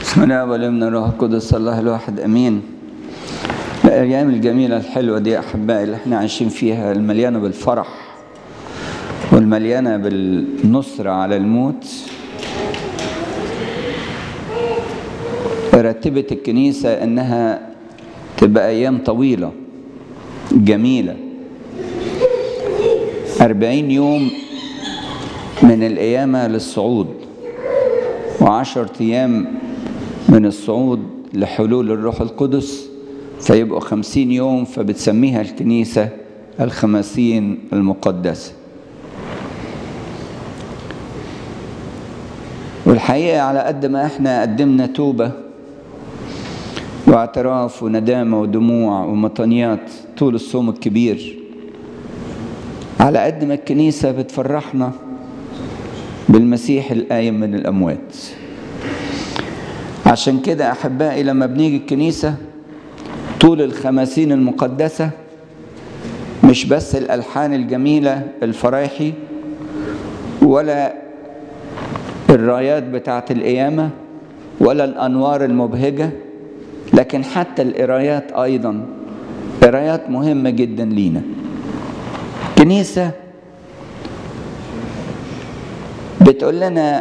بسم الله والابن الروح القدس الله الواحد امين الايام الجميله الحلوه دي احبائي اللي احنا عايشين فيها المليانه بالفرح والمليانه بالنصره على الموت رتبت الكنيسه انها تبقى ايام طويله جميله أربعين يوم من القيامة للصعود وعشرة أيام من الصعود لحلول الروح القدس فيبقوا خمسين يوم فبتسميها الكنيسة الخمسين المقدسة والحقيقة على قد ما احنا قدمنا توبة واعتراف وندامة ودموع ومطنيات طول الصوم الكبير على قد ما الكنيسة بتفرحنا بالمسيح القايم من الأموات عشان كده أحبائي لما بنيجي الكنيسة طول الخمسين المقدسة مش بس الألحان الجميلة الفرايحي ولا الرايات بتاعة القيامة ولا الأنوار المبهجة لكن حتى القرايات أيضا قرايات مهمة جدا لينا كنيسة بتقول لنا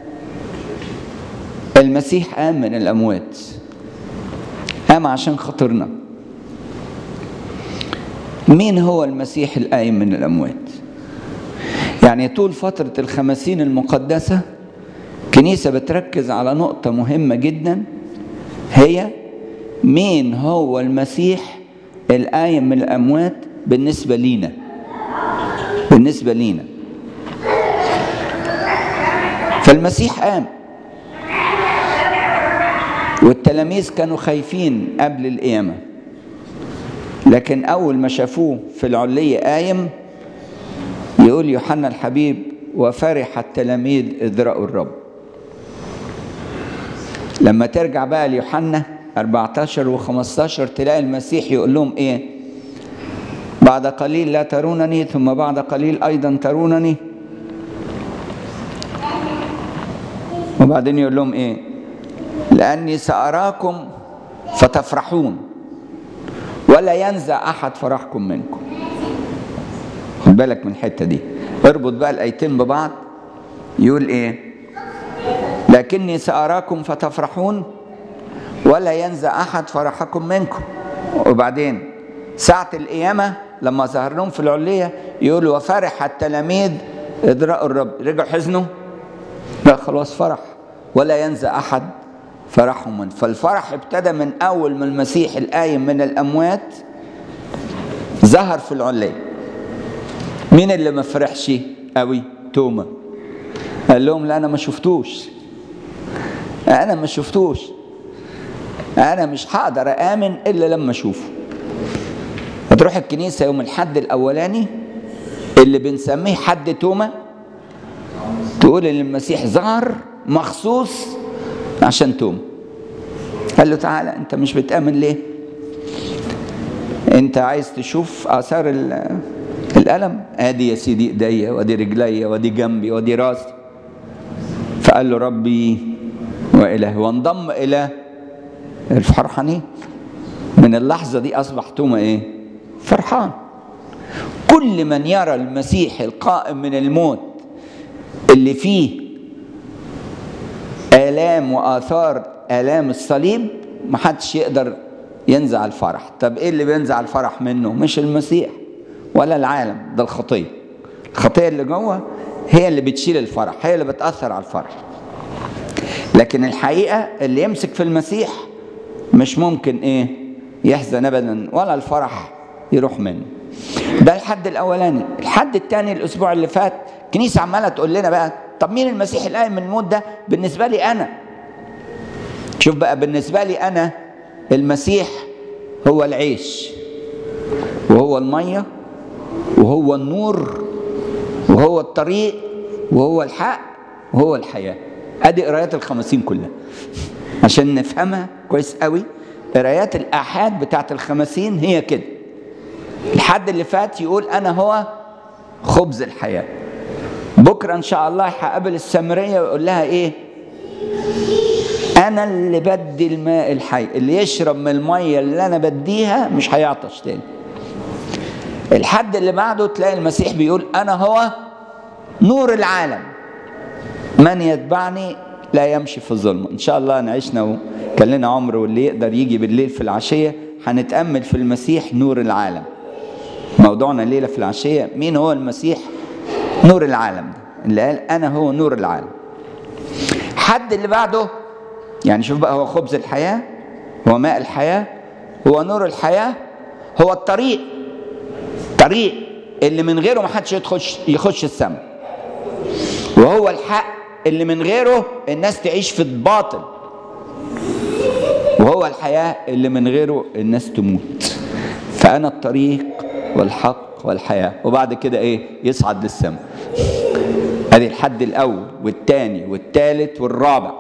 المسيح قام من الأموات قام عشان خاطرنا مين هو المسيح القايم من الأموات يعني طول فترة الخمسين المقدسة كنيسة بتركز على نقطة مهمة جدا هي مين هو المسيح القايم من الأموات بالنسبة لينا بالنسبة لينا فالمسيح قام والتلاميذ كانوا خايفين قبل القيامة لكن أول ما شافوه في العلية قايم يقول يوحنا الحبيب وفرح التلاميذ إذ رأوا الرب لما ترجع بقى ليوحنا 14 و15 تلاقي المسيح يقول لهم إيه بعد قليل لا ترونني ثم بعد قليل أيضا ترونني وبعدين يقول لهم إيه لأني سأراكم فتفرحون ولا ينزع أحد فرحكم منكم خد بالك من الحتة دي اربط بقى الآيتين ببعض يقول إيه لكني سأراكم فتفرحون ولا ينزع أحد فرحكم منكم وبعدين ساعة القيامة لما ظهر لهم في العلية يقول وفرح التلاميذ إذ رأوا الرب رجعوا حزنوا لا خلاص فرح ولا ينزع أحد فرحهم من فالفرح ابتدى من أول ما المسيح القايم من الأموات ظهر في العلية مين اللي ما فرحش قوي توما قال لهم لا أنا ما شفتوش أنا ما شفتوش أنا مش هقدر آمن إلا لما أشوفه هتروح الكنيسة يوم الحد الأولاني اللي بنسميه حد توما تقول ان المسيح ظهر مخصوص عشان توما قال له تعالى انت مش بتآمن ليه انت عايز تشوف اثار الالم ادي يا سيدي ايديا وادي رجليا وادي جنبي وادي راسي فقال له ربي واله وانضم الى الفرحانين من اللحظه دي اصبح توما ايه فرحان كل من يرى المسيح القائم من الموت اللي فيه آلام وآثار آلام الصليب محدش يقدر ينزع الفرح طب ايه اللي بينزع الفرح منه مش المسيح ولا العالم ده الخطية الخطية اللي جوه هي اللي بتشيل الفرح هي اللي بتأثر على الفرح لكن الحقيقة اللي يمسك في المسيح مش ممكن ايه يحزن ابدا ولا الفرح يروح منه ده الحد الاولاني الحد الثاني الاسبوع اللي فات الكنيسه عماله تقول لنا بقى طب مين المسيح القايم من الموت ده بالنسبه لي انا شوف بقى بالنسبه لي انا المسيح هو العيش وهو الميه وهو النور وهو الطريق وهو الحق وهو الحياه ادي قرايات الخمسين كلها عشان نفهمها كويس قوي قرايات الاحاد بتاعت الخمسين هي كده الحد اللي فات يقول انا هو خبز الحياه بكره ان شاء الله هقابل السامريه ويقول لها ايه انا اللي بدي الماء الحي اللي يشرب من الميه اللي انا بديها مش هيعطش تاني الحد اللي بعده تلاقي المسيح بيقول انا هو نور العالم من يتبعني لا يمشي في الظلم ان شاء الله نعيشنا وكان لنا عمر واللي يقدر يجي بالليل في العشيه هنتامل في المسيح نور العالم موضوعنا الليله في العشيه مين هو المسيح نور العالم ده اللي قال انا هو نور العالم حد اللي بعده يعني شوف بقى هو خبز الحياه هو ماء الحياه هو نور الحياه هو الطريق طريق اللي من غيره ما حدش يخش يخش السماء وهو الحق اللي من غيره الناس تعيش في الباطل وهو الحياة اللي من غيره الناس تموت فأنا الطريق والحق والحياة وبعد كده إيه يصعد للسماء هذه الحد الأول والثاني والثالث والرابع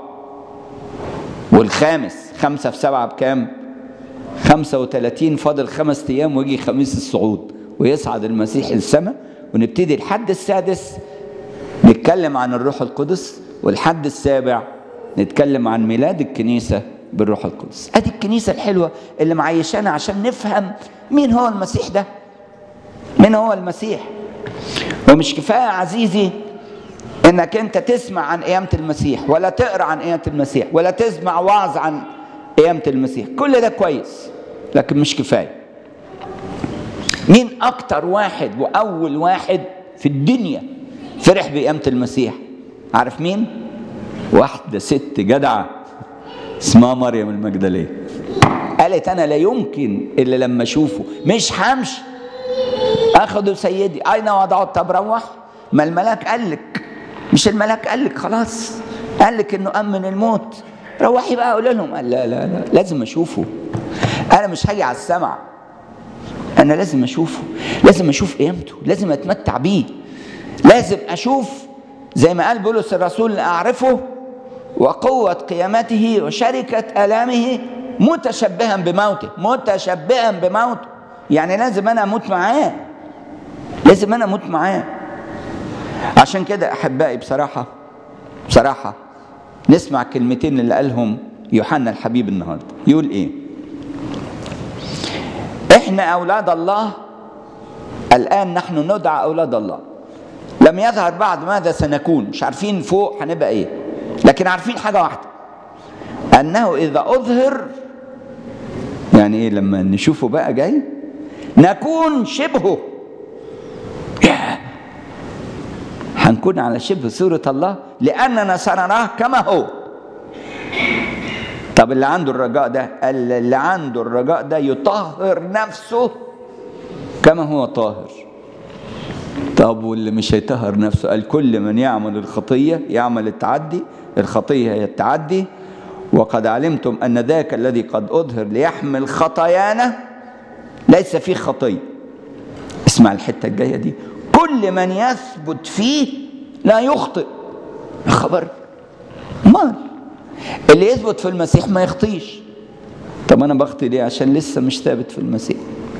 والخامس خمسة في سبعة بكام خمسة وثلاثين فاضل خمس أيام ويجي خميس الصعود ويصعد المسيح للسماء ونبتدي الحد السادس نتكلم عن الروح القدس والحد السابع نتكلم عن ميلاد الكنيسة بالروح القدس ادي الكنيسة الحلوة اللي معيشانا عشان نفهم مين هو المسيح ده مين هو المسيح ومش كفاية عزيزي انك انت تسمع عن قيامة المسيح ولا تقرا عن قيامة المسيح ولا تسمع وعظ عن قيامة المسيح كل ده كويس لكن مش كفاية مين اكتر واحد واول واحد في الدنيا فرح بقيامة المسيح عارف مين واحدة ست جدعة اسمها مريم المجدلية قالت انا لا يمكن الا لما اشوفه مش همشي اخده سيدي اين وضعت طب روح ما الملاك قال لك مش الملاك قال لك خلاص قال لك انه امن الموت روحي بقى قول لهم قال لا لا لا لازم اشوفه انا مش هاجي على السمع انا لازم اشوفه لازم اشوف قيامته لازم اتمتع بيه لازم اشوف زي ما قال بولس الرسول اعرفه وقوة قيامته وشركة آلامه متشبها بموته متشبها بموته يعني لازم أنا أموت معاه لازم أنا أموت معاه عشان كده أحبائي بصراحة بصراحة نسمع كلمتين اللي قالهم يوحنا الحبيب النهارده يقول إيه إحنا أولاد الله الآن نحن ندعى أولاد الله لم يظهر بعد ماذا سنكون مش عارفين فوق هنبقى ايه لكن عارفين حاجة واحدة أنه إذا أظهر يعني إيه لما نشوفه بقى جاي نكون شبهه ياه. هنكون على شبه صورة الله لأننا سنراه كما هو طب اللي عنده الرجاء ده اللي عنده الرجاء ده يطهر نفسه كما هو طاهر طب واللي مش هيطهر نفسه قال كل من يعمل الخطية يعمل التعدي الخطية هي التعدي وقد علمتم أن ذاك الذي قد أظهر ليحمل خطايانا ليس فيه خطية اسمع الحتة الجاية دي كل من يثبت فيه لا يخطئ خبر مال اللي يثبت في المسيح ما يخطيش طب أنا بخطي ليه عشان لسه مش ثابت في المسيح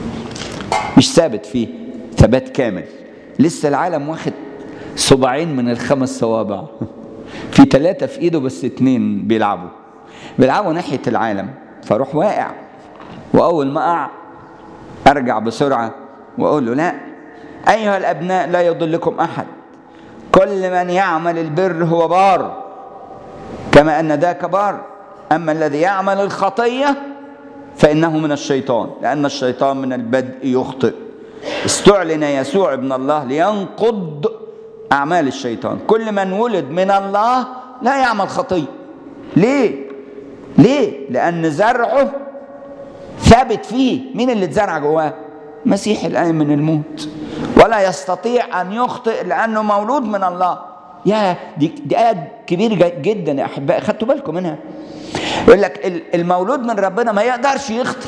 مش ثابت فيه ثبات كامل لسه العالم واخد صباعين من الخمس صوابع في ثلاثة في ايده بس اتنين بيلعبوا بيلعبوا ناحية العالم فاروح واقع وأول ما أقع أرجع بسرعة وأقول له لا أيها الأبناء لا يضلكم أحد كل من يعمل البر هو بار كما أن ذاك بار أما الذي يعمل الخطية فإنه من الشيطان لأن الشيطان من البدء يخطئ استعلن يسوع ابن الله لينقض أعمال الشيطان كل من ولد من الله لا يعمل خطية ليه؟ ليه؟ لأن زرعه ثابت فيه مين اللي اتزرع جواه؟ مسيح الآن من الموت ولا يستطيع أن يخطئ لأنه مولود من الله يا دي, دي آية كبيرة جدا يا أحبائي خدتوا بالكم منها يقول لك المولود من ربنا ما يقدرش يخطئ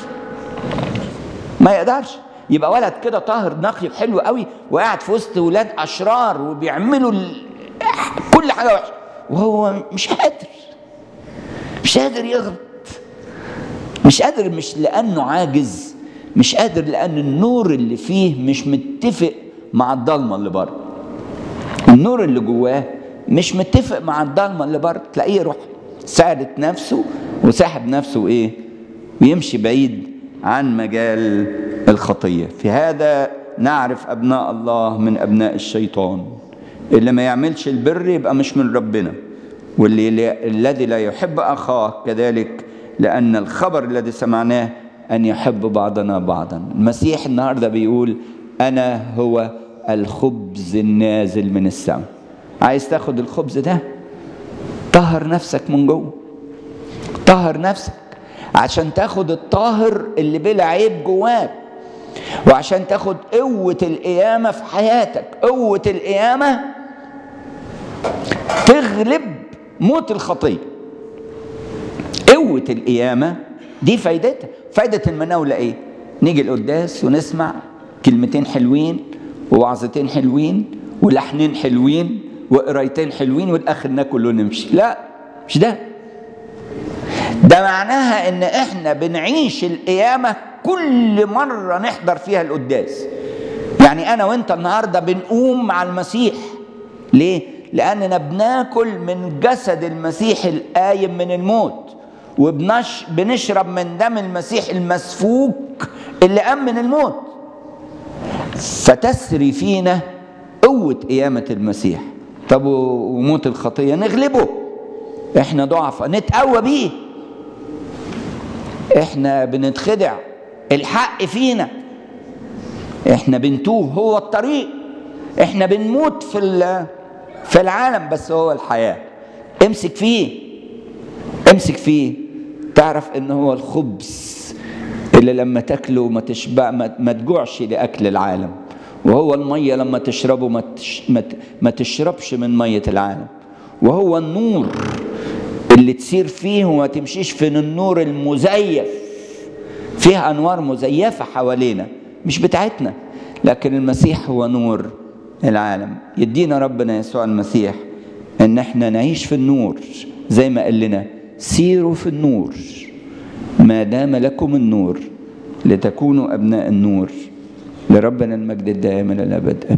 ما يقدرش يبقى ولد كده طاهر نقي حلو قوي وقاعد في وسط ولاد اشرار وبيعملوا ال... كل حاجه وحشه وهو مش قادر مش قادر يغلط مش قادر مش لانه عاجز مش قادر لان النور اللي فيه مش متفق مع الضلمه اللي بره النور اللي جواه مش متفق مع الضلمه اللي بره تلاقيه يروح ساعدت نفسه وسحب نفسه ايه ويمشي بعيد عن مجال الخطيه في هذا نعرف ابناء الله من ابناء الشيطان اللي ما يعملش البر يبقى مش من ربنا واللي الذي لا يحب اخاه كذلك لان الخبر الذي سمعناه ان يحب بعضنا بعضا المسيح النهارده بيقول انا هو الخبز النازل من السماء عايز تاخد الخبز ده طهر نفسك من جوه طهر نفسك عشان تاخد الطاهر اللي بلا عيب جواك وعشان تاخد قوة القيامة في حياتك قوة القيامة تغلب موت الخطية قوة القيامة دي فايدتها فايدة المناولة ايه نيجي القداس ونسمع كلمتين حلوين ووعظتين حلوين ولحنين حلوين وقرايتين حلوين والاخر ناكل ونمشي لا مش ده ده معناها ان احنا بنعيش القيامه كل مره نحضر فيها القداس يعني انا وانت النهارده بنقوم مع المسيح ليه لاننا بناكل من جسد المسيح القايم من الموت وبنش بنشرب من دم المسيح المسفوك اللي قام من الموت فتسري فينا قوه قيامه المسيح طب وموت الخطيه نغلبه احنا ضعفاء نتقوى بيه احنا بنتخدع الحق فينا احنا بنتوه هو الطريق احنا بنموت في في العالم بس هو الحياه امسك فيه امسك فيه تعرف ان هو الخبز اللي لما تاكله ما تشبع ما, ما تجوعش لاكل العالم وهو الميه لما تشربه ما, تش ما, ما تشربش من ميه العالم وهو النور اللي تسير فيه وما تمشيش في النور المزيف فيها انوار مزيفه حوالينا مش بتاعتنا لكن المسيح هو نور العالم يدينا ربنا يسوع المسيح ان احنا نعيش في النور زي ما قال لنا سيروا في النور ما دام لكم النور لتكونوا ابناء النور لربنا المجد الدائم الى الابد